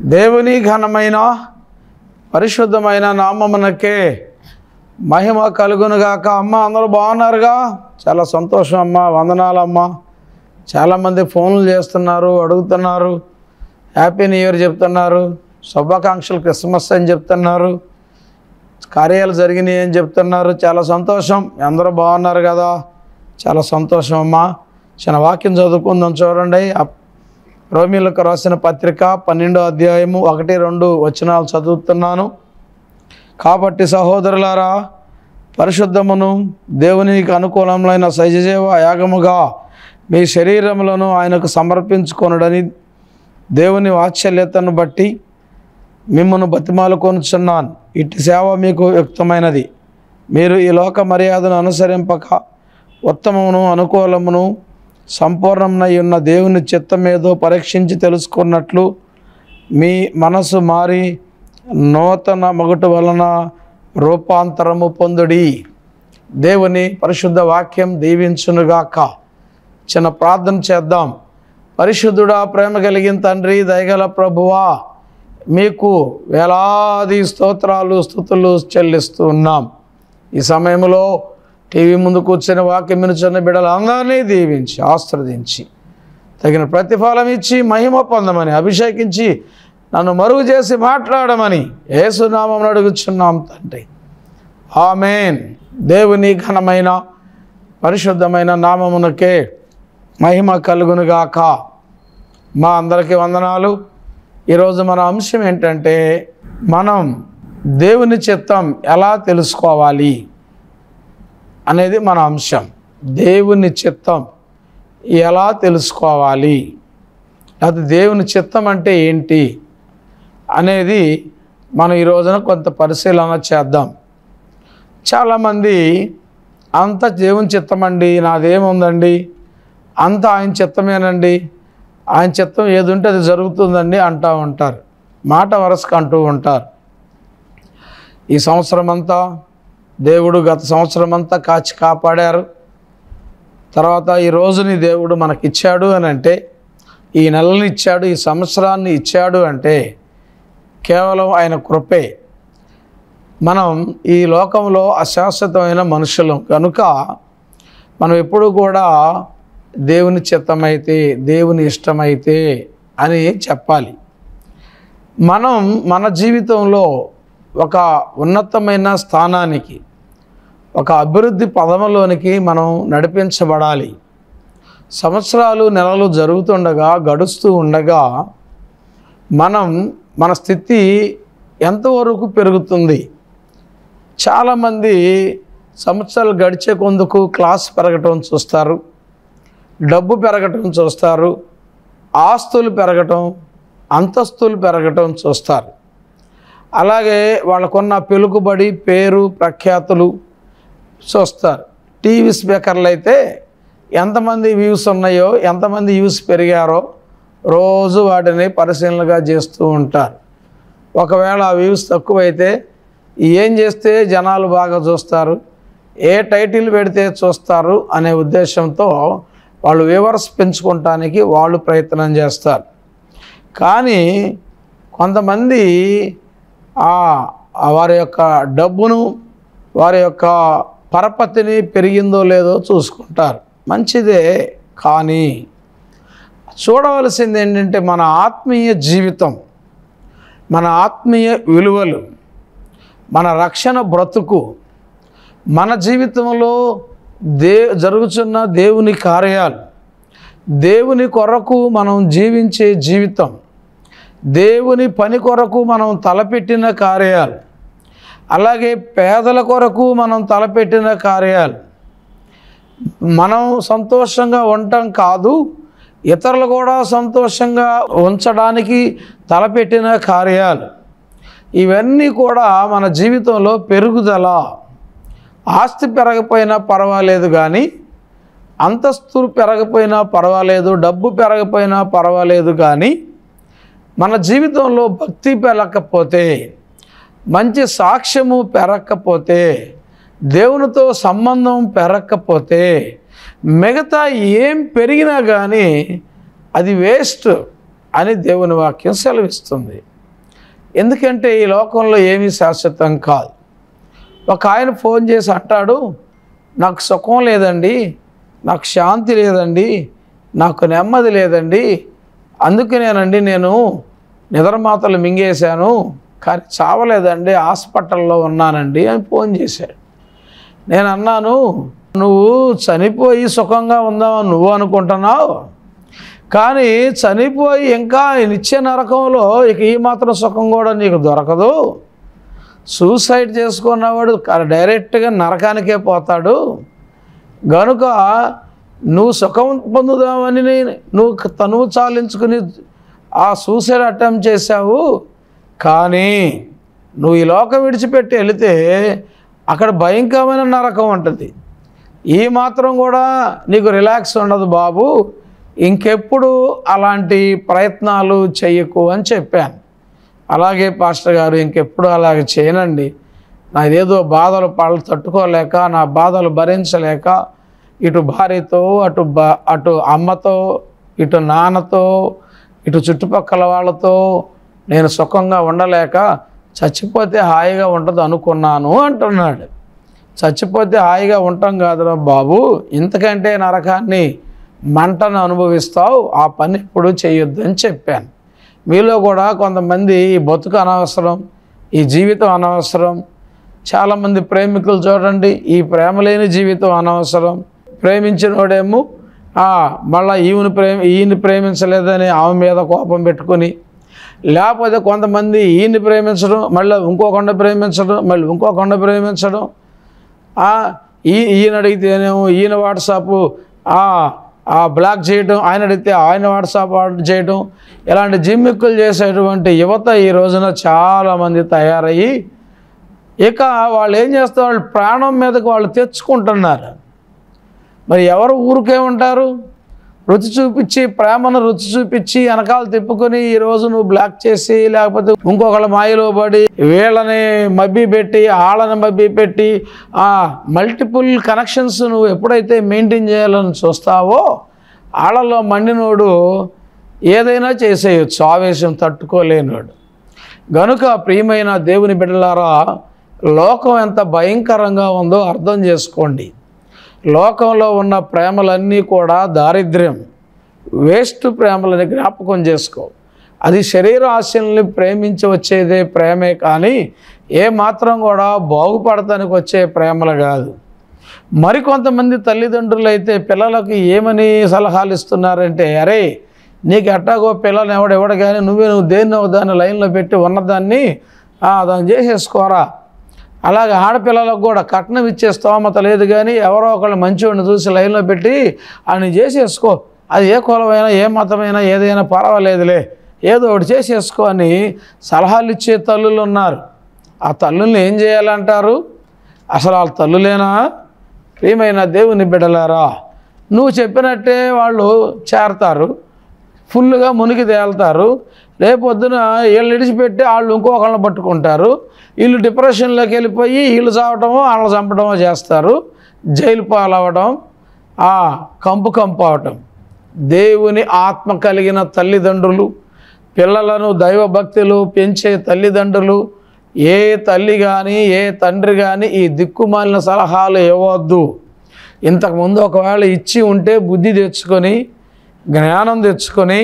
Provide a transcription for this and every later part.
దేవుని ఘనమైన పరిశుద్ధమైన నామమునకే మహిమ కలుగునుగాక అమ్మ అందరూ బాగున్నారుగా చాలా సంతోషం అమ్మ వందనాలమ్మ చాలామంది ఫోన్లు చేస్తున్నారు అడుగుతున్నారు హ్యాపీ న్యూ ఇయర్ చెప్తున్నారు శుభాకాంక్షలు క్రిస్మస్ అని చెప్తున్నారు కార్యాలు జరిగినాయి అని చెప్తున్నారు చాలా సంతోషం అందరూ బాగున్నారు కదా చాలా సంతోషం అమ్మా చిన్న వాక్యం చదువుకుందాం చూడండి అప్- రోమిలకు రాసిన పత్రిక పన్నెండో అధ్యాయము ఒకటి రెండు వచనాలు చదువుతున్నాను కాబట్టి సహోదరులారా పరిశుద్ధమును దేవునికి అనుకూలమైన సజీవ యాగముగా మీ శరీరములను ఆయనకు సమర్పించుకొనుడని దేవుని వాత్సల్యతను బట్టి మిమ్మల్ని బతిమాలు కొనుచున్నాను ఇట్టి సేవ మీకు యుక్తమైనది మీరు ఈ లోక మర్యాదను అనుసరింపక ఉత్తమమును అనుకూలమును సంపూర్ణమునై ఉన్న దేవుని చిత్తమేదో పరీక్షించి తెలుసుకున్నట్లు మీ మనసు మారి నూతన మగుటు వలన రూపాంతరము పొందుడి దేవుని పరిశుద్ధ వాక్యం దీవించునుగాక చిన్న ప్రార్థన చేద్దాం పరిశుద్ధుడా ప్రేమ కలిగిన తండ్రి దయగల ప్రభువా మీకు వేలాది స్తోత్రాలు స్థుతులు చెల్లిస్తూ ఉన్నాం ఈ సమయంలో టీవీ ముందు కూర్చొని వాక్యం వినుచున్న బిడ్డలు అందరినీ దీవించి ఆశ్రదించి తగిన ప్రతిఫలం ఇచ్చి మహిమ పొందమని అభిషేకించి నన్ను మరుగు చేసి మాట్లాడమని ఏసునామం అడుగుచున్నాం తండ్రి ఆమెన్ దేవుని ఘనమైన పరిశుద్ధమైన నామమునకే మహిమ కలుగునుగాక మా అందరికీ వందనాలు ఈరోజు మన అంశం ఏంటంటే మనం దేవుని చిత్తం ఎలా తెలుసుకోవాలి అనేది మన అంశం దేవుని చిత్తం ఎలా తెలుసుకోవాలి అది దేవుని చిత్తం అంటే ఏంటి అనేది మనం ఈ రోజున కొంత పరిశీలన చేద్దాం చాలామంది అంత దేవుని చిత్తం అండి నాదేముందండి అంత ఆయన చిత్తమేనండి ఆయన చిత్తం ఏది ఉంటే అది జరుగుతుందండి అంటూ ఉంటారు మాట వరసకు అంటూ ఉంటారు ఈ సంవత్సరం అంతా దేవుడు గత సంవత్సరం అంతా కాచి కాపాడారు తర్వాత ఈ రోజుని దేవుడు మనకిచ్చాడు అని అంటే ఈ నెలని ఇచ్చాడు ఈ సంవత్సరాన్ని ఇచ్చాడు అంటే కేవలం ఆయన కృపే మనం ఈ లోకంలో అశాశ్వతమైన మనుషులం కనుక మనం ఎప్పుడు కూడా దేవుని చిత్తమైతే దేవుని ఇష్టమైతే అని చెప్పాలి మనం మన జీవితంలో ఒక ఉన్నతమైన స్థానానికి ఒక అభివృద్ధి పదములోనికి మనం నడిపించబడాలి సంవత్సరాలు నెలలు జరుగుతుండగా గడుస్తూ ఉండగా మనం మన స్థితి ఎంతవరకు పెరుగుతుంది చాలామంది సంవత్సరాలు గడిచే కొందుకు క్లాస్ పెరగటం చూస్తారు డబ్బు పెరగటం చూస్తారు ఆస్తులు పెరగటం అంతస్తులు పెరగటం చూస్తారు అలాగే వాళ్ళకున్న పెలుకుబడి పేరు ప్రఖ్యాతులు చూస్తారు టీవీ స్పీకర్లు అయితే ఎంతమంది వ్యూస్ ఉన్నాయో ఎంతమంది వ్యూస్ పెరిగారో రోజు వాటిని పరిశీలనగా చేస్తూ ఉంటారు ఒకవేళ ఆ వ్యూస్ తక్కువైతే ఏం చేస్తే జనాలు బాగా చూస్తారు ఏ టైటిల్ పెడితే చూస్తారు అనే ఉద్దేశంతో వాళ్ళు వ్యూవర్స్ పెంచుకోవటానికి వాళ్ళు ప్రయత్నం చేస్తారు కానీ కొంతమంది ఆ ఆ వారి యొక్క డబ్బును వారి యొక్క పరపతిని పెరిగిందో లేదో చూసుకుంటారు మంచిదే కానీ చూడవలసింది ఏంటంటే మన ఆత్మీయ జీవితం మన ఆత్మీయ విలువలు మన రక్షణ బ్రతుకు మన జీవితంలో దే జరుగుతున్న దేవుని కార్యాలు దేవుని కొరకు మనం జీవించే జీవితం దేవుని పని కొరకు మనం తలపెట్టిన కార్యాలు అలాగే పేదల కొరకు మనం తలపెట్టిన కార్యాలు మనం సంతోషంగా ఉండటం కాదు ఇతరులు కూడా సంతోషంగా ఉంచడానికి తలపెట్టిన కార్యాలు ఇవన్నీ కూడా మన జీవితంలో పెరుగుదల ఆస్తి పెరగపోయినా పర్వాలేదు కానీ అంతస్తులు పెరగపోయినా పర్వాలేదు డబ్బు పెరగపోయినా పర్వాలేదు కానీ మన జీవితంలో భక్తి పెరగకపోతే మంచి సాక్ష్యము పెరగకపోతే దేవునితో సంబంధం పెరగకపోతే మిగతా ఏం పెరిగినా కానీ అది వేస్ట్ అని దేవుని వాక్యం సెలవిస్తుంది ఎందుకంటే ఈ లోకంలో ఏమీ శాశ్వతం కాదు ఒక ఆయన ఫోన్ చేసి అంటాడు నాకు సుఖం లేదండి నాకు శాంతి లేదండి నాకు నెమ్మది లేదండి అందుకనేనండి నేను నిద్రమాతలు మింగేశాను కానీ చావలేదండి హాస్పిటల్లో ఉన్నానండి అని ఫోన్ చేశాడు నేను అన్నాను నువ్వు చనిపోయి సుఖంగా ఉందామని నువ్వు అనుకుంటున్నావు కానీ చనిపోయి ఇంకా నిత్య నరకంలో ఇక ఈ మాత్రం సుఖం కూడా నీకు దొరకదు సూసైడ్ చేసుకున్నవాడు క- డైరెక్ట్గా నరకానికే పోతాడు గనుక నువ్వు సుఖం పొందుదామని నీ- నువ్వు క- తనువు చాలించుకుని ఆ సూసైడ్ అటెంప్ట్ చేశావు కానీ నువ్వు ఈ లోకం విడిచిపెట్టి వెళితే అక్కడ భయంకరమైన నరకం ఉంటుంది ఈ మాత్రం కూడా నీకు రిలాక్స్ ఉండదు బాబు ఇంకెప్పుడు అలాంటి ప్రయత్నాలు చెయ్యకు అని చెప్పాను అలాగే పాస్టర్ గారు ఇంకెప్పుడు అలాగే చేయనండి నాదేదో బాధలు పళ్ళు తట్టుకోలేక నా బాధలు భరించలేక ఇటు భార్యతో అటు బా అటు అమ్మతో ఇటు నాన్నతో ఇటు చుట్టుపక్కల వాళ్ళతో నేను సుఖంగా ఉండలేక చచ్చిపోతే హాయిగా ఉంటుంది అనుకున్నాను అంటున్నాడు చచ్చిపోతే హాయిగా ఉంటాం కాదురా బాబు ఇంతకంటే నరకాన్ని మంటను అనుభవిస్తావు ఆ పని ఇప్పుడు చేయొద్దు అని చెప్పాను మీలో కూడా కొంతమంది ఈ బతుకు అనవసరం ఈ జీవితం అనవసరం చాలామంది ప్రేమికులు చూడండి ఈ ప్రేమ లేని జీవితం అనవసరం ప్రేమించినోడేమో "ఆ, మళ్ళా ఈమెను ప్రేమ ఈయన్ని ప్రేమించలేదని ఆమె మీద కోపం పెట్టుకొని లేకపోతే కొంతమంది ఈయన్ని ప్రేమించడం మళ్ళీ ఇంకొకరిని ప్రేమించడం మళ్ళీ ఇంకొకరిని ప్రేమించడం ఆ, ఈ ఈయన అడిగితేనేమో ఈయన వాట్సాప్ ఆ బ్లాక్ చేయడం ఆయన అడిగితే ఆయన వాట్సాప్ ఆర్డర్ చేయడం ఇలాంటి జిమ్మిక్కులు చేసేటువంటి యువత ఈ రోజున చాలామంది తయారయ్యి ఇక వాళ్ళు ఏం చేస్తారు వాళ్ళు ప్రాణం మీదకి వాళ్ళు తెచ్చుకుంటున్నారు మరి ఎవరు ఊరికే ఉంటారు రుచి చూపించి ప్రేమను రుచి చూపించి వెనకాల తిప్పుకొని ఈ రోజు నువ్వు బ్లాక్ చేసి లేకపోతే ఇంకొకళ్ళ మాయలో పడి వీళ్ళని మబ్బి పెట్టి వాళ్ళని మబ్బి పెట్టి ఆ మల్టిపుల్ కనెక్షన్స్ నువ్వు ఎప్పుడైతే మెయింటైన్ చేయాలని చూస్తావో వాళ్ళలో మండినోడు ఏదైనా చేసేయచ్చు ఆవేశం తట్టుకోలేనివాడు గనుక ప్రియమైన దేవుని బిడ్డలారా లోకం ఎంత భయంకరంగా ఉందో అర్థం చేసుకోండి లోకంలో ఉన్న ప్రేమలన్నీ కూడా దారిద్ర్యం వేస్ట్ ప్రేమలని జ్ఞాపకం చేసుకో అది శరీర ఆశల్ని ప్రేమించి వచ్చేదే ప్రేమే కానీ ఏ మాత్రం కూడా బాగుపడటానికి వచ్చే ప్రేమలు కాదు మరికొంతమంది తల్లిదండ్రులు అయితే పిల్లలకు ఏమని సలహాలు ఇస్తున్నారంటే అరే నీకు ఎట్టాగో పిల్లలు ఎవడు ఎవడు కానీ నువ్వే నువ్వు దేన్ని ఒక దాన్ని లైన్లో పెట్టి ఉన్నదాన్ని "ఆ, దాన్ని చేసేసుకోరా అలాగే ఆడపిల్లలకు కూడా కట్నం ఇచ్చే స్తోమత లేదు కానీ ఎవరో ఒకళ్ళు మంచివాడిని చూసి లైన్లో పెట్టి ఆయన చేసేసుకో అది ఏ కులమైనా ఏ మతమైనా ఏదైనా పర్వాలేదులే ఏదో ఒకటి చేసేసుకో అని సలహాలు ఇచ్చే తల్లులు ఉన్నారు ఆ తల్లుల్ని ఏం చేయాలంటారు అసలు వాళ్ళ తల్లులేనా ప్రియమైన దేవుని బిడ్డలారా నువ్వు చెప్పినట్టే వాళ్ళు చేరతారు ఫుల్గా మునిగి తేలుతారు రేపొద్దున వీళ్ళు విడిచిపెట్టి వాళ్ళు ఇంకొకళ్ళని పట్టుకుంటారు వీళ్ళు డిప్రెషన్లోకి వెళ్ళిపోయి వీళ్ళు చావటమో వాళ్ళని చంపడమో చేస్తారు జైలు పాలవడం ఆ కంపు కంపు అవటం దేవుని ఆత్మ కలిగిన తల్లిదండ్రులు పిల్లలను దైవభక్తులు పెంచే తల్లిదండ్రులు ఏ తల్లి కానీ ఏ తండ్రి కానీ ఈ దిక్కుమాలిన సలహాలు ఇవ్వద్దు ఇంతకుముందు ఒకవేళ ఇచ్చి ఉంటే బుద్ధి తెచ్చుకొని జ్ఞానం తెచ్చుకొని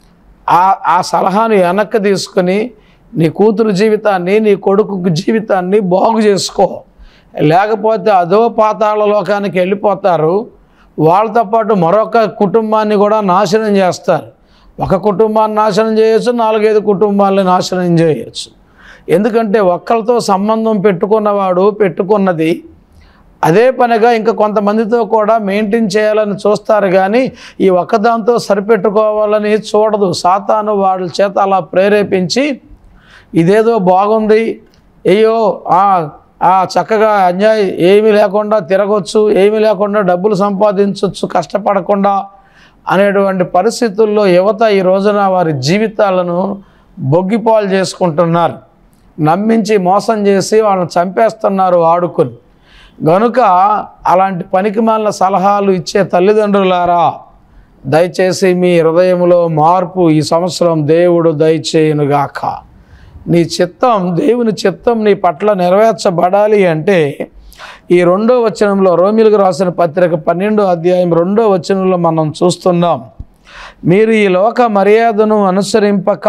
ఆ ఆ సలహాను వెనక్కి తీసుకొని నీ కూతురు జీవితాన్ని నీ కొడుకు జీవితాన్ని బాగు చేసుకో లేకపోతే అదో పాతాళ లోకానికి వెళ్ళిపోతారు వాళ్ళతో పాటు మరొక కుటుంబాన్ని కూడా నాశనం చేస్తారు ఒక కుటుంబాన్ని నాశనం చేయొచ్చు నాలుగైదు కుటుంబాలని నాశనం చేయొచ్చు ఎందుకంటే ఒక్కరితో సంబంధం పెట్టుకున్నవాడు పెట్టుకున్నది అదే పనిగా ఇంకా కొంతమందితో కూడా మెయింటైన్ చేయాలని చూస్తారు కానీ ఈ ఒక్కదాంతో సరిపెట్టుకోవాలని చూడదు సాతాను వాళ్ళ చేత అలా ప్రేరేపించి ఇదేదో బాగుంది అయ్యో ఆ ఆ చక్కగా అన్యాయం ఏమీ లేకుండా తిరగొచ్చు ఏమీ లేకుండా డబ్బులు సంపాదించవచ్చు కష్టపడకుండా అనేటువంటి పరిస్థితుల్లో యువత ఈ రోజున వారి జీవితాలను బొగ్గిపాలు చేసుకుంటున్నారు నమ్మించి మోసం చేసి వాళ్ళని చంపేస్తున్నారు ఆడుకొని గనుక అలాంటి పనికిమాలిన సలహాలు ఇచ్చే తల్లిదండ్రులారా దయచేసి మీ హృదయంలో మార్పు ఈ సంవత్సరం దేవుడు దయచేయునుగాక నీ చిత్తం దేవుని చిత్తం నీ పట్ల నెరవేర్చబడాలి అంటే ఈ రెండో వచనంలో రోమిలకు రాసిన పత్రిక పన్నెండో అధ్యాయం రెండో వచనంలో మనం చూస్తున్నాం మీరు ఈ లోక మర్యాదను అనుసరింపక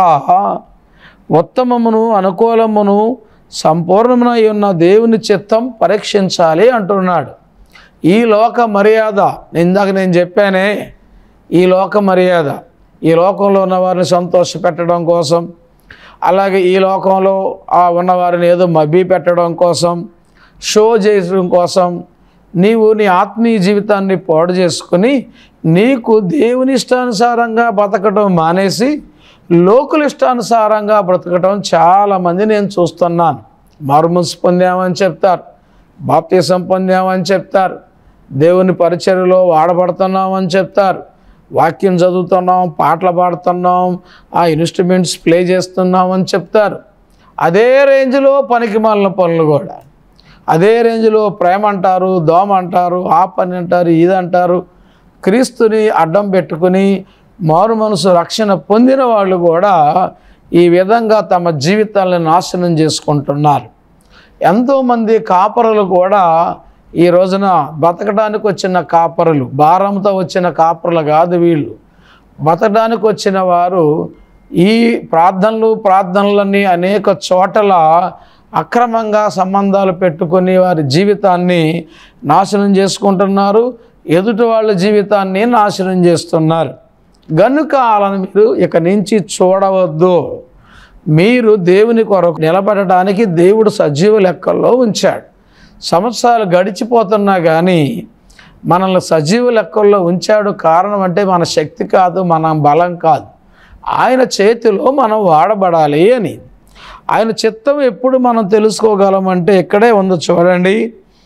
ఉత్తమమును అనుకూలమును సంపూర్ణమునై ఉన్న దేవుని చిత్తం పరీక్షించాలి అంటున్నాడు ఈ లోక మర్యాద ఇందాక నేను చెప్పానే ఈ లోక మర్యాద ఈ లోకంలో ఉన్న వారిని సంతోషపెట్టడం కోసం అలాగే ఈ లోకంలో ఆ ఉన్నవారిని ఏదో మభ్య పెట్టడం కోసం షో చేయడం కోసం నీవు నీ ఆత్మీయ జీవితాన్ని పాడు చేసుకుని నీకు దేవుని ఇష్టానుసారంగా బతకడం మానేసి లోకుల ఇష్టానుసారంగా బ్రతకడం చాలామంది నేను చూస్తున్నాను మారుమనసు పొందామని చెప్తారు బాప్తీసం పొందామని చెప్తారు దేవుని పరిచర్యలో వాడబడుతున్నామని చెప్తారు వాక్యం చదువుతున్నాం పాటలు పాడుతున్నాం ఆ ఇన్స్ట్రుమెంట్స్ ప్లే చేస్తున్నాం అని చెప్తారు అదే రేంజ్లో పనికి మాలిన పనులు కూడా అదే రేంజ్లో ప్రేమ అంటారు దోమ అంటారు ఆ పని అంటారు ఇది అంటారు క్రీస్తుని అడ్డం పెట్టుకుని మారు మనసు రక్షణ పొందిన వాళ్ళు కూడా ఈ విధంగా తమ జీవితాలను నాశనం చేసుకుంటున్నారు ఎంతోమంది కాపరులు కూడా ఈ రోజున బతకడానికి వచ్చిన కాపరులు భారంతో వచ్చిన కాపరులు కాదు వీళ్ళు బతకడానికి వచ్చిన వారు ఈ ప్రార్థనలు ప్రార్థనలన్నీ అనేక చోట్ల అక్రమంగా సంబంధాలు పెట్టుకొని వారి జీవితాన్ని నాశనం చేసుకుంటున్నారు ఎదుటి వాళ్ళ జీవితాన్ని నాశనం చేస్తున్నారు గనుక వాళ్ళని మీరు ఇక నుంచి చూడవద్దు మీరు దేవుని కొరకు నిలబడడానికి దేవుడు సజీవ లెక్కల్లో ఉంచాడు సంవత్సరాలు గడిచిపోతున్నా కానీ మనల్ని సజీవ లెక్కల్లో ఉంచాడు కారణం అంటే మన శక్తి కాదు మన బలం కాదు ఆయన చేతిలో మనం వాడబడాలి అని ఆయన చిత్తం ఎప్పుడు మనం తెలుసుకోగలమంటే ఇక్కడే ఉంది చూడండి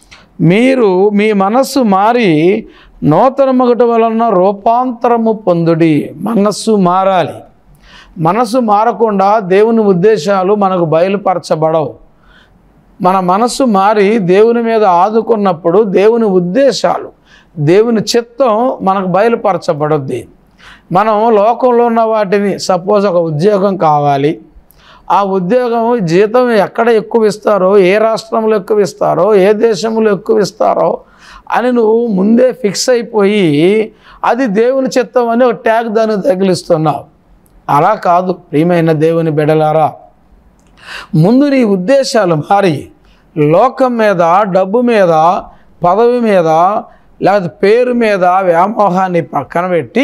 మీరు మీ మనస్సు మారి నూతన మగట వలన రూపాంతరము పొందుడి మనస్సు మారాలి మనసు మారకుండా దేవుని ఉద్దేశాలు మనకు బయలుపరచబడవు మన మనస్సు మారి దేవుని మీద ఆదుకున్నప్పుడు దేవుని ఉద్దేశాలు దేవుని చిత్తం మనకు బయలుపరచబడుద్ది మనం లోకంలో ఉన్న వాటిని సపోజ్ ఒక ఉద్యోగం కావాలి ఆ ఉద్యోగం జీతం ఎక్కడ ఎక్కువ ఇస్తారో ఏ రాష్ట్రంలో ఎక్కువ ఇస్తారో ఏ దేశంలో ఎక్కువ ఇస్తారో అని నువ్వు ముందే ఫిక్స్ అయిపోయి అది దేవుని చిత్తం అని ఒక ట్యాగ్ దాన్ని తగిలిస్తున్నావు అలా కాదు ప్రియమైన దేవుని బిడలారా ముందు నీ ఉద్దేశాలు మారి లోకం మీద డబ్బు మీద పదవి మీద లేకపోతే పేరు మీద వ్యామోహాన్ని పక్కన పెట్టి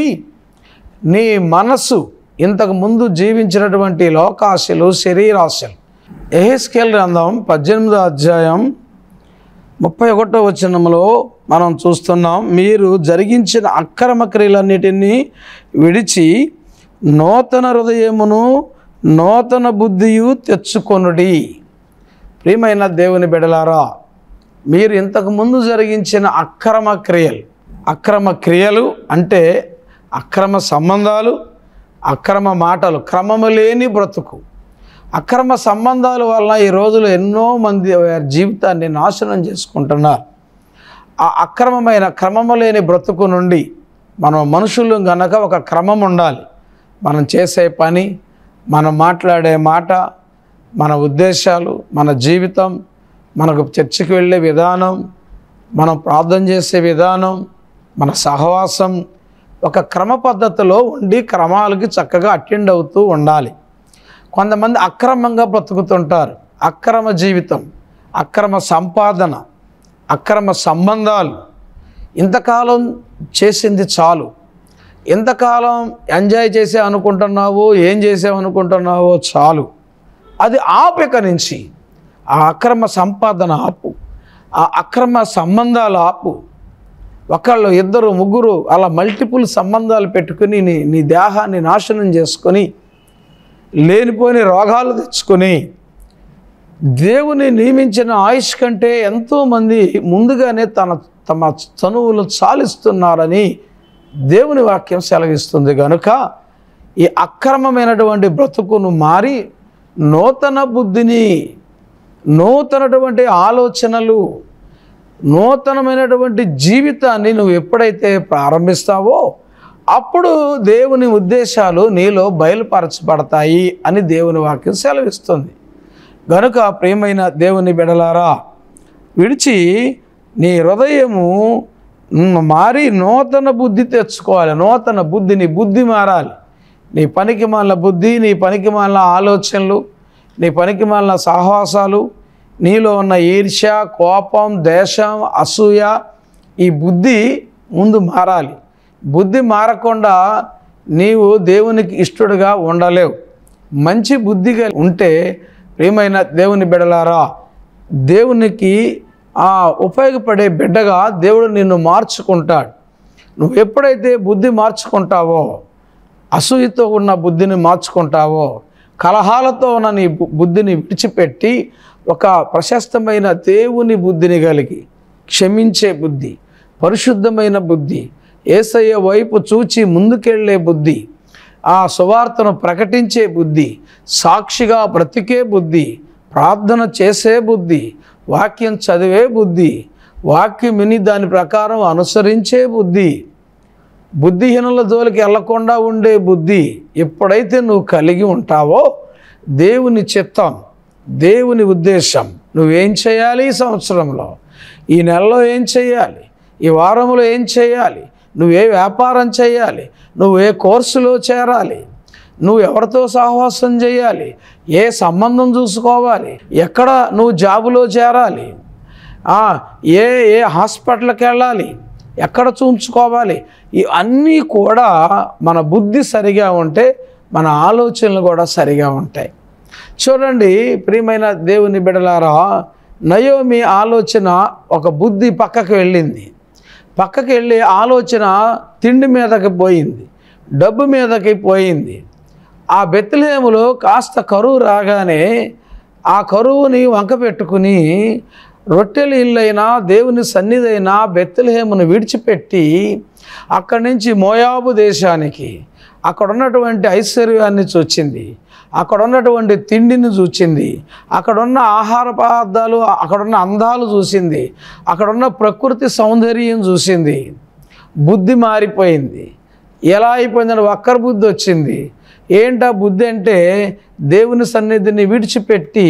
నీ మనస్సు ఇంతకు ముందు జీవించినటువంటి లోకాశలు శరీరాశలు ఎహెస్కేల్ గ్రంథం పద్దెనిమిదో అధ్యాయం ముప్పై ఒకటో వచనంలో మనం చూస్తున్నాం మీరు జరిగించిన అక్రమ క్రియలన్నిటినీ విడిచి నూతన హృదయమును నూతన బుద్ధియు తెచ్చుకొనుడి ప్రియమైన దేవుని బిడలారా మీరు ఇంతకు ముందు జరిగించిన అక్రమ క్రియలు అక్రమ క్రియలు అంటే అక్రమ సంబంధాలు అక్రమ మాటలు క్రమము లేని బ్రతుకు అక్రమ సంబంధాల వల్ల ఈ రోజులో ఎన్నో మంది వారి జీవితాన్ని నాశనం చేసుకుంటున్నారు ఆ అక్రమమైన క్రమము లేని బ్రతుకు నుండి మనం మనుషులు గనక ఒక క్రమం ఉండాలి మనం చేసే పని మనం మాట్లాడే మాట మన ఉద్దేశాలు మన జీవితం మనకు చర్చికి వెళ్ళే విధానం మనం ప్రార్థన చేసే విధానం మన సహవాసం ఒక క్రమ పద్ధతిలో ఉండి క్రమాలకి చక్కగా అటెండ్ అవుతూ ఉండాలి కొంతమంది అక్రమంగా బ్రతుకుతుంటారు అక్రమ జీవితం అక్రమ సంపాదన అక్రమ సంబంధాలు ఇంతకాలం చేసింది చాలు ఎంతకాలం ఎంజాయ్ చేసే అనుకుంటున్నావో ఏం చేసావు అనుకుంటున్నావో చాలు అది ఆపిక నుంచి ఆ అక్రమ సంపాదన ఆపు ఆ అక్రమ సంబంధాలు ఆపు ఒకళ్ళు ఇద్దరు ముగ్గురు అలా మల్టిపుల్ సంబంధాలు పెట్టుకుని నీ నీ దేహాన్ని నాశనం చేసుకొని లేనిపోని రోగాలు తెచ్చుకొని దేవుని నియమించిన ఆయుష్ కంటే ఎంతోమంది ముందుగానే తన తమ చనువులు చాలిస్తున్నారని దేవుని వాక్యం సెలవిస్తుంది కనుక ఈ అక్రమమైనటువంటి బ్రతుకును మారి నూతన బుద్ధిని నూతనటువంటి ఆలోచనలు నూతనమైనటువంటి జీవితాన్ని నువ్వు ఎప్పుడైతే ప్రారంభిస్తావో అప్పుడు దేవుని ఉద్దేశాలు నీలో బయలుపరచబడతాయి అని దేవుని వాక్యం సెలవిస్తుంది గనుక ప్రియమైన దేవుని బిడలారా విడిచి నీ హృదయము మ్, మారి నూతన బుద్ధి తెచ్చుకోవాలి నూతన బుద్ధి నీ బుద్ధి మారాలి నీ పనికి మాలిన బుద్ధి నీ పనికి మాలిన ఆలోచనలు నీ పనికి మాలిన సాహసాలు నీలో ఉన్న ఈర్ష్య కోపం దేశం అసూయ ఈ బుద్ధి ముందు మారాలి బుద్ధి మారకుండా నీవు దేవునికి ఇష్టడుగా ఉండలేవు మంచి బుద్ధిగా ఉంటే ప్రియమైన దేవుని బిడలారా దేవునికి ఆ ఉపయోగపడే బిడ్డగా దేవుడు నిన్ను మార్చుకుంటాడు నువ్వు ఎప్పుడైతే బుద్ధి మార్చుకుంటావో అసూయతో ఉన్న బుద్ధిని మార్చుకుంటావో కలహాలతో ఉన్న నీ బు- బుద్ధిని విడిచిపెట్టి ఒక ప్రశస్తమైన దేవుని బుద్ధిని కలిగి క్షమించే బుద్ధి పరిశుద్ధమైన బుద్ధి ఏసయ్య వైపు చూచి ముందుకెళ్ళే బుద్ధి ఆ సువార్తను ప్రకటించే బుద్ధి సాక్షిగా బ్రతికే బుద్ధి ప్రార్థన చేసే బుద్ధి వాక్యం చదివే బుద్ధి వాక్యం విని దాని ప్రకారం అనుసరించే బుద్ధి బుద్ధిహీనుల జోలికి వెళ్లకుండా ఉండే బుద్ధి ఎప్పుడైతే నువ్వు కలిగి ఉంటావో దేవుని చిత్తం దేవుని ఉద్దేశం నువ్వేం చేయాలి ఈ సంవత్సరంలో ఈ నెలలో ఏం చేయాలి ఈ వారంలో ఏం చేయాలి నువ్వే వ్యాపారం చేయాలి నువ్వు ఏ కోర్సులో చేరాలి నువ్వు ఎవరితో సహవాసం చేయాలి ఏ సంబంధం చూసుకోవాలి ఎక్కడ నువ్వు జాబులో చేరాలి ఆ, ఏ ఏ హాస్పిటల్కి వెళ్ళాలి ఎక్కడ చూంచుకోవాలి ఇవన్నీ కూడా మన బుద్ధి సరిగా ఉంటే మన ఆలోచనలు కూడా సరిగా ఉంటాయి చూడండి ప్రియమైన దేవుని బిడలారా నయోమి ఆలోచన ఒక బుద్ధి పక్కకు వెళ్ళింది పక్కకి వెళ్ళి ఆలోచన తిండి మీదకి పోయింది డబ్బు మీదకి పోయింది ఆ బెత్లహేములో కాస్త కరువు రాగానే ఆ కరువుని వంక పెట్టుకుని రొట్టెలు ఇల్లైనా దేవుని సన్నిధైన బెత్లహేమును విడిచిపెట్టి అక్కడి నుంచి మోయాబు దేశానికి అక్కడ ఉన్నటువంటి ఐశ్వర్యాన్ని చూచింది అక్కడ ఉన్నటువంటి తిండిని చూచింది అక్కడున్న ఆహార పదార్థాలు అక్కడున్న అందాలు చూసింది అక్కడున్న ప్రకృతి సౌందర్యం చూసింది బుద్ధి మారిపోయింది ఎలా అయిపోయిందని వక్కర బుద్ధి వచ్చింది ఏంటా బుద్ధి అంటే దేవుని సన్నిధిని విడిచిపెట్టి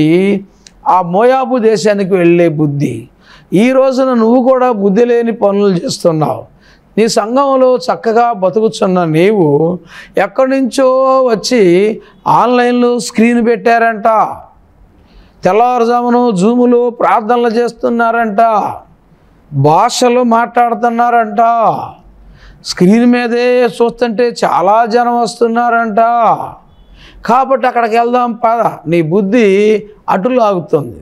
ఆ మోయాబు దేశానికి వెళ్ళే బుద్ధి ఈ రోజున నువ్వు కూడా బుద్ధి లేని పనులు చేస్తున్నావు నీ సంఘంలో చక్కగా బతుకుతున్న నీవు ఎక్కడి నుంచో వచ్చి ఆన్లైన్లో స్క్రీన్ పెట్టారంట తెల్లవారుజామును జూములు ప్రార్థనలు చేస్తున్నారంట భాషలు మాట్లాడుతున్నారంట స్క్రీన్ మీదే చూస్తుంటే చాలా జనం వస్తున్నారంట కాబట్టి అక్కడికి వెళ్దాం పద నీ బుద్ధి అటు లాగుతుంది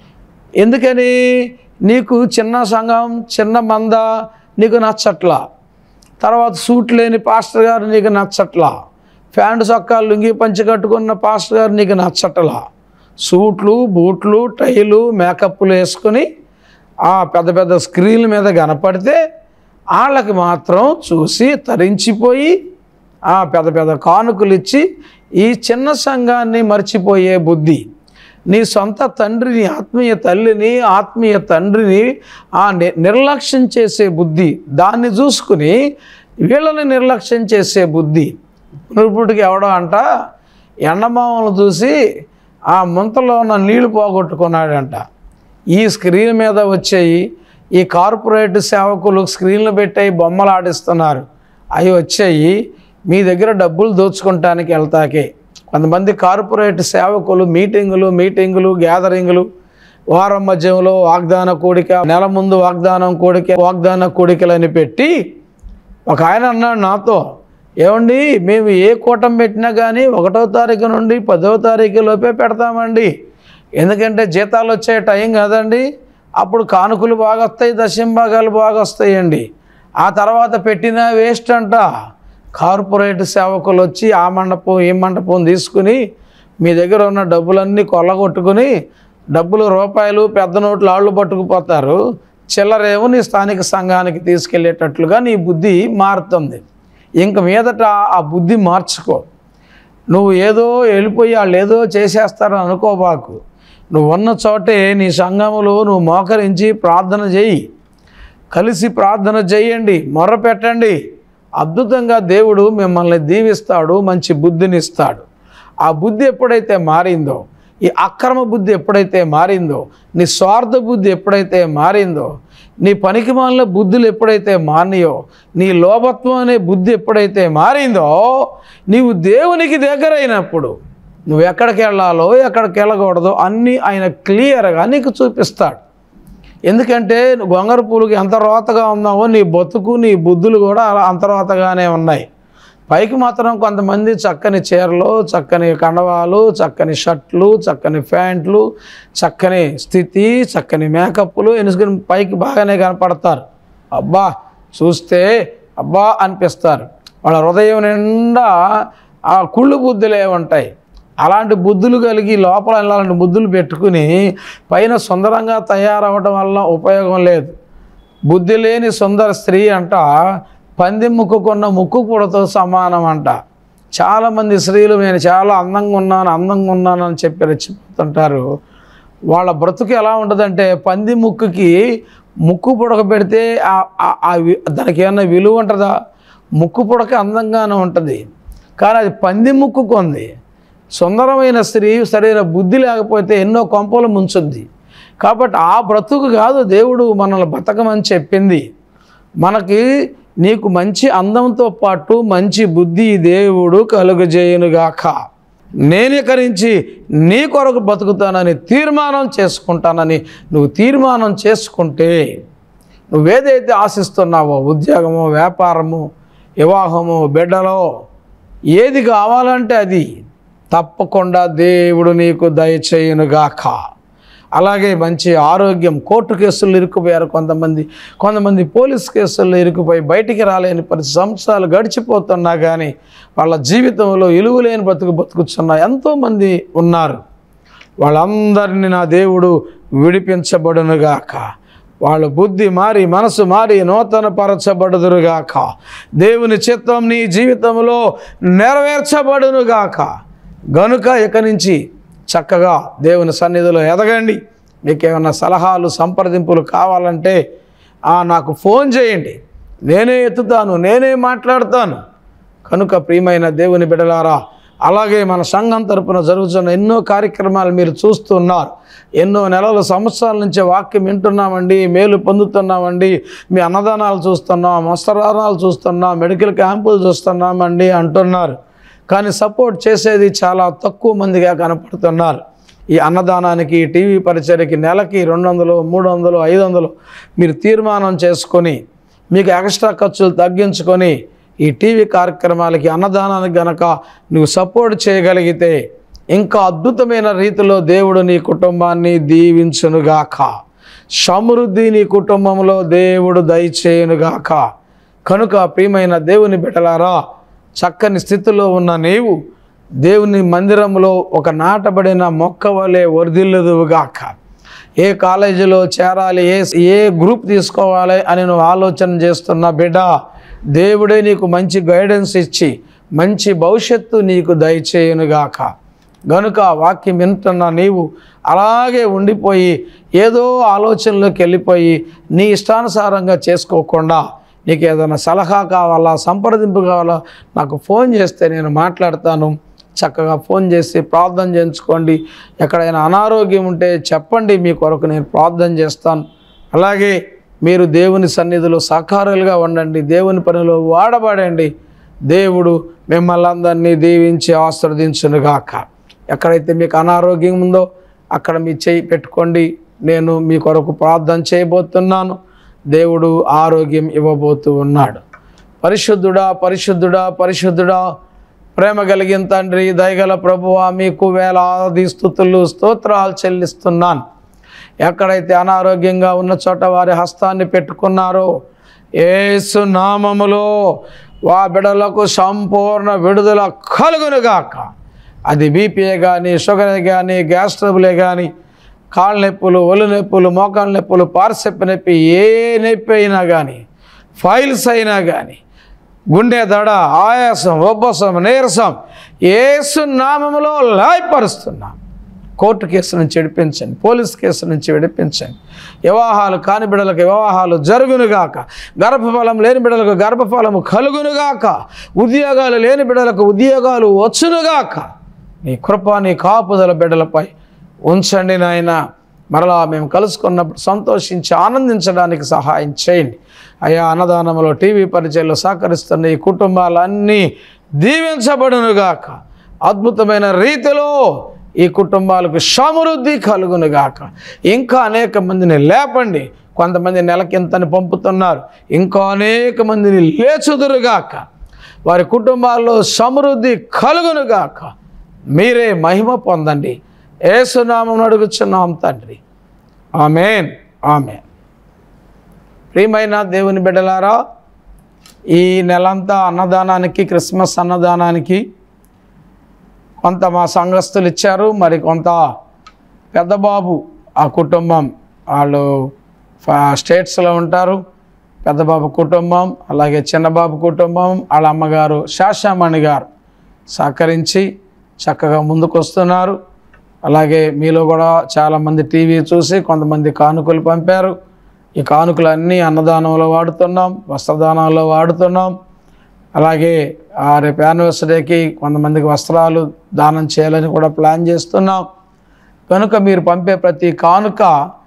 ఎందుకని నీకు చిన్న సంఘం చిన్న మంద నీకు నచ్చట్లా తర్వాత సూట్ లేని పాస్టర్ గారు నీకు నచ్చట్లా ప్యాంటు చొక్కాలు లుంగి పంచి కట్టుకున్న పాస్టర్ గారు నీకు నచ్చట్లా సూట్లు బూట్లు టైలు మేకప్లు వేసుకొని ఆ పెద్ద పెద్ద స్క్రీన్ల మీద కనపడితే వాళ్ళకి మాత్రం చూసి తరించిపోయి ఆ పెద్ద పెద్ద కానుకలు ఇచ్చి ఈ చిన్న సంఘాన్ని మర్చిపోయే బుద్ధి నీ సొంత తండ్రిని ఆత్మీయ తల్లిని ఆత్మీయ తండ్రిని ఆ ని- నిర్లక్ష్యం చేసే బుద్ధి దాన్ని చూసుకుని వీళ్ళని నిర్లక్ష్యం చేసే బుద్ధి ఇప్పటికి ఎవడో అంట ఎండమామలు చూసి ఆ ముంతలో ఉన్న నీళ్లు పోగొట్టుకున్నాడంట ఈ స్క్రీన్ మీద వచ్చేయి ఈ కార్పొరేట్ సేవకులు స్క్రీన్లు పెట్టాయి బొమ్మలు ఆడిస్తున్నారు అవి వచ్చాయి మీ దగ్గర డబ్బులు దోచుకుంటానికి వెళ్తాకే కొంతమంది కార్పొరేట్ సేవకులు మీటింగులు మీటింగులు గ్యాదరింగులు వారం మధ్యంలో వాగ్దాన కూడిక నెల ముందు వాగ్దానం కూడిక వాగ్దాన కూడికలని పెట్టి ఒక ఆయన అన్నాడు నాతో ఏమండి మేము ఏ కూటం పెట్టినా కానీ ఒకటో తారీఖు నుండి పదో తారీఖు లోపే పెడతామండి ఎందుకంటే జీతాలు వచ్చే టైం కదండి అప్పుడు కానుకలు బాగా వస్తాయి దశంభాగాలు బాగా వస్తాయండి ఆ తర్వాత పెట్టిన వేస్ట్ అంట కార్పొరేట్ సేవకులు వచ్చి ఆ మండపం ఈ మండపం తీసుకుని మీ దగ్గర ఉన్న డబ్బులన్నీ కొల్లగొట్టుకుని డబ్బులు రూపాయలు పెద్ద నోట్లు ఆళ్ళు పట్టుకుపోతారు చిల్లరేమో నీ స్థానిక సంఘానికి తీసుకెళ్ళేటట్లుగా నీ బుద్ధి మారుతుంది ఇంక మీదట ఆ బుద్ధి మార్చుకో నువ్వు ఏదో వెళ్ళిపోయి వాళ్ళు ఏదో చేసేస్తారని అనుకోబాకు నువ్వు ఉన్న చోటే నీ సంఘములో నువ్వు మోకరించి ప్రార్థన చేయి కలిసి ప్రార్థన చేయండి మొర్ర పెట్టండి అద్భుతంగా దేవుడు మిమ్మల్ని దీవిస్తాడు మంచి బుద్ధిని ఇస్తాడు ఆ బుద్ధి ఎప్పుడైతే మారిందో ఈ అక్రమ బుద్ధి ఎప్పుడైతే మారిందో నీ స్వార్థ బుద్ధి ఎప్పుడైతే మారిందో నీ పనికి మాలిన బుద్ధులు ఎప్పుడైతే మారినాయో నీ లోభత్వం అనే బుద్ధి ఎప్పుడైతే మారిందో నీవు దేవునికి దగ్గరైనప్పుడు నువ్వు ఎక్కడికి వెళ్ళాలో ఎక్కడికి వెళ్ళకూడదో అన్నీ ఆయన క్లియర్గా నీకు చూపిస్తాడు ఎందుకంటే నువ్వు గొంగర పూలుకి ఎంత రోతగా ఉన్నావో నీ బతుకు నీ బుద్ధులు కూడా అలా అంత రోతగానే ఉన్నాయి పైకి మాత్రం కొంతమంది చక్కని చీరలు చక్కని కండవాలు చక్కని షర్ట్లు చక్కని ప్యాంట్లు చక్కని స్థితి చక్కని మేకప్లు ఎనుసుకుని పైకి బాగానే కనపడతారు అబ్బా చూస్తే అబ్బా అనిపిస్తారు వాళ్ళ హృదయం నిండా ఆ కుళ్ళు బుద్ధులే ఉంటాయి అలాంటి బుద్ధులు కలిగి లోపల అలాంటి బుద్ధులు పెట్టుకుని పైన సుందరంగా తయారవడం వల్ల ఉపయోగం లేదు బుద్ధి లేని సుందర స్త్రీ అంట పంది ముక్కుకున్న ముక్కు కూడతో సమానం అంట చాలామంది స్త్రీలు నేను చాలా అందంగా ఉన్నాను అందంగా ఉన్నాను అని చెప్పి రెచ్చిపోతుంటారు వాళ్ళ బ్రతుకు ఎలా ఉంటుందంటే పంది ముక్కుకి ముక్కు పుడక పెడితే ఆ- ఆ- ఆ వి- దానికి ఏమన్నా విలువ ఉంటుందా ముక్కు పుడక అందంగానే ఉంటుంది కానీ అది పంది ముక్కుకు ఉంది సుందరమైన స్త్రీ సరైన బుద్ధి లేకపోతే ఎన్నో కొంపలు ముంచుద్ది కాబట్టి ఆ బ్రతుకు కాదు దేవుడు మనల్ని బతకమని చెప్పింది మనకి నీకు మంచి అందంతో పాటు మంచి బుద్ధి దేవుడు కలుగజేయునుగాక నేను ఇక్కడి నుంచి నీ కొరకు బతుకుతానని తీర్మానం చేసుకుంటానని నువ్వు తీర్మానం చేసుకుంటే నువ్వేదైతే ఆశిస్తున్నావో ఉద్యోగమో వ్యాపారము వివాహము బిడ్డలో ఏది కావాలంటే అది తప్పకుండా దేవుడు నీకు దయచేయునుగాక అలాగే మంచి ఆరోగ్యం కోర్టు కేసుల్లో ఇరుక్కుపోయారు కొంతమంది కొంతమంది పోలీస్ కేసుల్లో ఇరుక్కుపోయి బయటికి రాలేని పది సంవత్సరాలు గడిచిపోతున్నా కానీ వాళ్ళ జీవితంలో ఇలువలేని బతుకు బతుకుతున్న ఎంతోమంది ఉన్నారు వాళ్ళందరినీ నా దేవుడు విడిపించబడునుగాక వాళ్ళ బుద్ధి మారి మనసు మారి నూతన పరచబడుదురుగాక దేవుని చిత్తం నీ జీవితంలో నెరవేర్చబడునుగాక గనుక ఇక నుంచి చక్కగా దేవుని సన్నిధిలో ఎదగండి మీకు ఏమైనా సలహాలు సంప్రదింపులు కావాలంటే ఆ, నాకు ఫోన్ చేయండి నేనే ఎత్తుతాను నేనే మాట్లాడతాను కనుక ప్రియమైన దేవుని బిడలారా అలాగే మన సంఘం తరపున జరుగుతున్న ఎన్నో కార్యక్రమాలు మీరు చూస్తున్నారు ఎన్నో నెలల సంవత్సరాల నుంచి వాక్యం వింటున్నామండి మేలు పొందుతున్నామండి మీ అన్నదానాలు చూస్తున్నాం వస్త్రదానాలు చూస్తున్నాం మెడికల్ క్యాంపులు చూస్తున్నామండి అంటున్నారు కానీ సపోర్ట్ చేసేది చాలా తక్కువ మందిగా కనపడుతున్నారు ఈ అన్నదానానికి ఈ టీవీ పరిచర్యకి నెలకి రెండు వందలు మూడు వందలు ఐదు వందలు మీరు తీర్మానం చేసుకొని మీకు ఎక్స్ట్రా ఖర్చులు తగ్గించుకొని ఈ టీవీ కార్యక్రమాలకి అన్నదానానికి గనక నువ్వు సపోర్ట్ చేయగలిగితే ఇంకా అద్భుతమైన రీతిలో దేవుడు నీ కుటుంబాన్ని దీవించునుగాక సమృద్ధి నీ కుటుంబంలో దేవుడు దయచేయునుగాక కనుక ప్రియమైన దేవుని బిడ్డలారా చక్కని స్థితిలో ఉన్న నీవు దేవుని మందిరంలో ఒక నాటబడిన మొక్క వలె వర్ధిల్లుదువుగాక ఏ కాలేజీలో చేరాలి ఏ ఏ గ్రూప్ తీసుకోవాలి అని నువ్వు ఆలోచన చేస్తున్న బిడ్డ దేవుడే నీకు మంచి గైడెన్స్ ఇచ్చి మంచి భవిష్యత్తు నీకు దయచేయునుగాక గనుక వాక్యం వింటున్న నీవు అలాగే ఉండిపోయి ఏదో ఆలోచనలోకి వెళ్ళిపోయి నీ ఇష్టానుసారంగా చేసుకోకుండా నీకు ఏదైనా సలహా కావాలా సంప్రదింపు కావాలా నాకు ఫోన్ చేస్తే నేను మాట్లాడతాను చక్కగా ఫోన్ చేసి ప్రార్థన చేయించుకోండి ఎక్కడైనా అనారోగ్యం ఉంటే చెప్పండి మీ కొరకు నేను ప్రార్థన చేస్తాను అలాగే మీరు దేవుని సన్నిధిలో సహకారులుగా ఉండండి దేవుని పనిలో వాడబడండి దేవుడు మిమ్మల్ని అందరినీ దీవించి ఆశ్రదించునుగాక ఎక్కడైతే మీకు అనారోగ్యం ఉందో అక్కడ మీ చేయి పెట్టుకోండి నేను మీ కొరకు ప్రార్థన చేయబోతున్నాను దేవుడు ఆరోగ్యం ఇవ్వబోతూ ఉన్నాడు పరిశుద్ధుడా పరిశుద్ధుడా పరిశుద్ధుడా ప్రేమ కలిగిన తండ్రి దయగల ప్రభువా మీకు వేలాది స్థుతులు స్తోత్రాలు చెల్లిస్తున్నాను ఎక్కడైతే అనారోగ్యంగా ఉన్న చోట వారి హస్తాన్ని పెట్టుకున్నారో ఏసు నామములో వా బిడలకు సంపూర్ణ విడుదల కలుగునుగాక అది బీపీఏ కానీ షుగర్ కానీ గ్యాస్ ట్రబులే కానీ కాళ్ళ నొప్పులు ఒళ్ళు నొప్పులు మోకాళ్ళ నొప్పులు పార్సెప్ప నొప్పి ఏ నొప్పి అయినా కానీ ఫైల్స్ అయినా కానీ గుండె దడ ఆయాసం ఉబ్బసం నీరసం ఏసు నామములో లాయపరుస్తున్నా కోర్టు కేసు నుంచి విడిపించండి పోలీస్ కేసు నుంచి విడిపించండి వివాహాలు కాని బిడలకు వివాహాలు జరుగునుగాక గర్భఫలం లేని బిడలకు గర్భఫలము కలుగునుగాక ఉద్యోగాలు లేని బిడలకు ఉద్యోగాలు వచ్చునుగాక నీ కృప నీ కాపుదల బిడ్డలపై ఉంచండి నాయన మరలా మేము కలుసుకున్నప్పుడు సంతోషించి ఆనందించడానికి సహాయం చేయండి అయా అన్నదానంలో టీవీ పరిచయంలో సహకరిస్తున్న ఈ కుటుంబాలన్నీ దీవించబడునుగాక అద్భుతమైన రీతిలో ఈ కుటుంబాలకు సమృద్ధి కలుగునుగాక ఇంకా అనేక మందిని లేపండి కొంతమంది నెలకింతని పంపుతున్నారు ఇంకా అనేక మందిని లేచుదురుగాక వారి కుటుంబాల్లో సమృద్ధి కలుగునుగాక మీరే మహిమ పొందండి ఏసునామం అడుగుచున్నాం తండ్రి ఆమెన్ ఆమెన్ ప్రియమైన దేవుని బిడ్డలారా ఈ నెలంతా అన్నదానానికి క్రిస్మస్ అన్నదానానికి కొంత మా సంఘస్థులు ఇచ్చారు మరి కొంత పెద్దబాబు ఆ కుటుంబం వాళ్ళు ఫ- స్టేట్స్లో ఉంటారు పెద్దబాబు కుటుంబం అలాగే చిన్నబాబు కుటుంబం వాళ్ళ అమ్మగారు శాశామణి గారు సహకరించి చక్కగా ముందుకు వస్తున్నారు అలాగే మీలో కూడా చాలామంది టీవీ చూసి కొంతమంది కానుకలు పంపారు ఈ కానుకలన్నీ అన్నదానంలో వాడుతున్నాం వస్త్రదానంలో వాడుతున్నాం అలాగే ఆ రేపు యానివర్సరీకి కొంతమందికి వస్త్రాలు దానం చేయాలని కూడా ప్లాన్ చేస్తున్నాం కనుక మీరు పంపే ప్రతి కానుక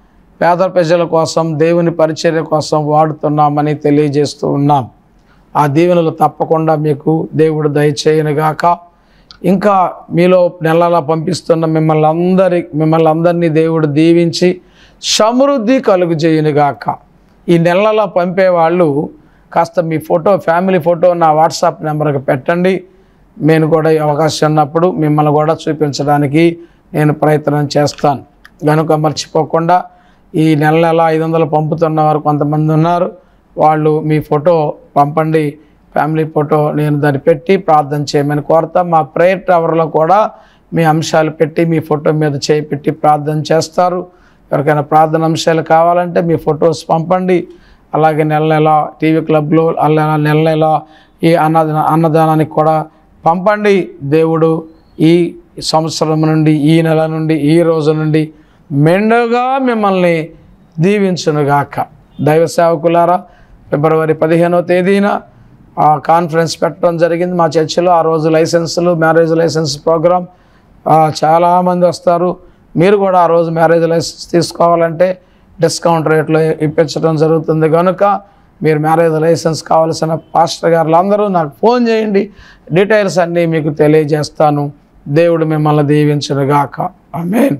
పేద ప్రజల కోసం దేవుని పరిచర్య కోసం వాడుతున్నామని తెలియజేస్తూ ఉన్నాం ఆ దీవెనలు తప్పకుండా మీకు దేవుడు దయచేయనుగాక ఇంకా మీలో నెలలా పంపిస్తున్న మిమ్మల్ని అందరి మిమ్మల్ని అందరినీ దేవుడు దీవించి సమృద్ధి కలుగు చేయనుగాక ఈ నెలలా పంపేవాళ్ళు కాస్త మీ ఫోటో ఫ్యామిలీ ఫోటో నా వాట్సాప్ నెంబర్కి పెట్టండి నేను కూడా ఈ అవకాశం ఉన్నప్పుడు మిమ్మల్ని కూడా చూపించడానికి నేను ప్రయత్నం చేస్తాను కనుక మర్చిపోకుండా ఈ నెల నెల ఐదు వందలు పంపుతున్న వారు కొంతమంది ఉన్నారు వాళ్ళు మీ ఫోటో పంపండి ఫ్యామిలీ ఫోటో నేను దాన్ని పెట్టి ప్రార్థన చేయమని కోరుతా మా ప్రేయర్ టవర్లో కూడా మీ అంశాలు పెట్టి మీ ఫోటో మీద చేయి పెట్టి ప్రార్థన చేస్తారు ఎవరికైనా ప్రార్థన అంశాలు కావాలంటే మీ ఫొటోస్ పంపండి అలాగే నెల నెల టీవీ క్లబ్లో అలా నెల నెల ఈ అన్నదాన అన్నదానానికి కూడా పంపండి దేవుడు ఈ సంవత్సరం నుండి ఈ నెల నుండి ఈ రోజు నుండి మెండుగా మిమ్మల్ని దీవించునుగాక దైవ సేవకులారా ఫిబ్రవరి పదిహేనో తేదీన ఆ కాన్ఫరెన్స్ పెట్టడం జరిగింది మా చర్చిలో ఆ రోజు లైసెన్సులు మ్యారేజ్ లైసెన్స్ ప్రోగ్రామ్ ఆ, చాలామంది వస్తారు మీరు కూడా ఆ రోజు మ్యారేజ్ లైసెన్స్ తీసుకోవాలంటే డిస్కౌంట్ రేట్లో ఇప్పించడం జరుగుతుంది కనుక మీరు మ్యారేజ్ లైసెన్స్ కావాల్సిన పాస్టర్ గారులు అందరూ నాకు ఫోన్ చేయండి డీటెయిల్స్ అన్నీ మీకు తెలియజేస్తాను దేవుడు మిమ్మల్ని దీవించునుగాక ఆమేన్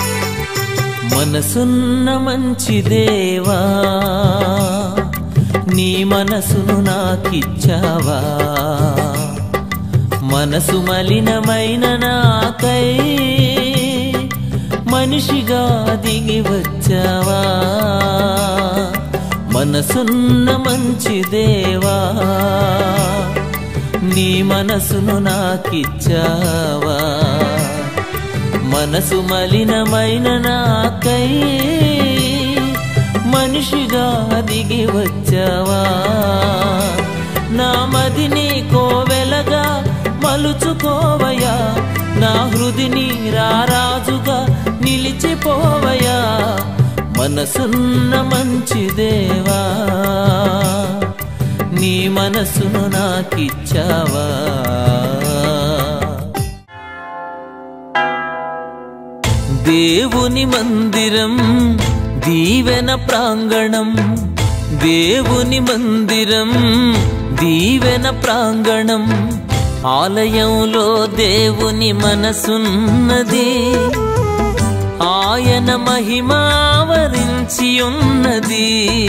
మనసున్న మంచి దేవా నీ మనసును నాకిచ్చావా మనసు మలినమైన నాకై మనిషిగా దిగి వచ్చావా మనసున్న మంచి దేవా నీ మనసును నాకిచ్చావా మనసు మలినమైన నాకై మనిషిగా దిగి వచ్చావా నా మదిని కోవెలగా మలుచుకోవయా నా హృదిని రారాజుగా నిలిచిపోవయా మనసున్న మంచి దేవా నీ మనసును నాకిచ్చావా దేవుని మందిరం దీవెన ప్రాంగణం దేవుని మందిరం దీవెన ప్రాంగణం ఆలయంలో దేవుని మనసున్నది ఆయన మహిమావరించి ఉన్నది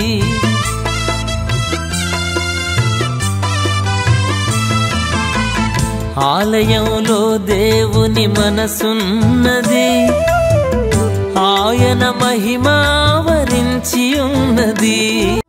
ఆలయంలో దేవుని మనసున్నది ఆయన మహిమావరించి ఉన్నది